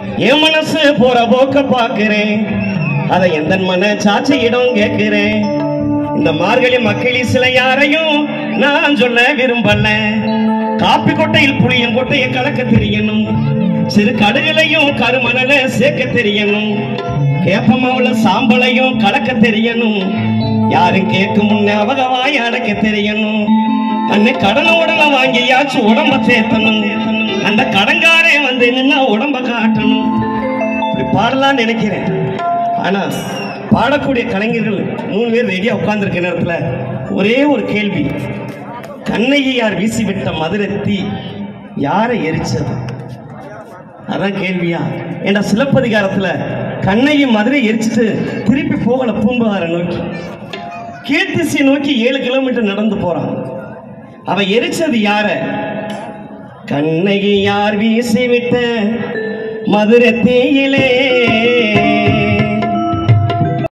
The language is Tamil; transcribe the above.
என் மனசு போற போக்க பாக்குறேன் அதை எந்த மன சாட்சியிடம் கேட்கிறேன் இந்த மார்கழி மக்களி சில யாரையும் நான் சொல்ல விரும்பல காப்பி கொட்டையில் புளியும் கொட்டையை கலக்க தெரியணும் சிறு கடுகளையும் கருமணல சேர்க்க தெரியணும் கேப்பமாவுல சாம்பலையும் கலக்க தெரியணும் யாரும் கேட்கும் முன்ன அவங்க வாய் அடக்க தெரியணும் அன்னை கடனை உடனே வாங்கியாச்சும் உடம்ப சேர்த்தணும் அந்த கடன்காரே வந்து நின்னா உடம்ப காட்டணும் இப்படி பாடலாம்னு நினைக்கிறேன் ஆனா பாடக்கூடிய கலைஞர்கள் மூணு பேர் ரெடியா உட்கார்ந்துருக்க நேரத்துல ஒரே ஒரு கேள்வி கண்ணையார் வீசிவிட்ட மதுரை தீ யாரை எரிச்சது அதான் கேள்வியா ஏன்னா சிலப்பதிகாரத்துல கண்ணையை மதுரை எரிச்சிட்டு திருப்பி போகல பூம்புகாரை நோக்கி கீர்த்திசை நோக்கி ஏழு கிலோமீட்டர் நடந்து போறான் அவ எரிச்சது யார கண்ணகி யார் வீசிவிட்ட மதுரை தீயிலே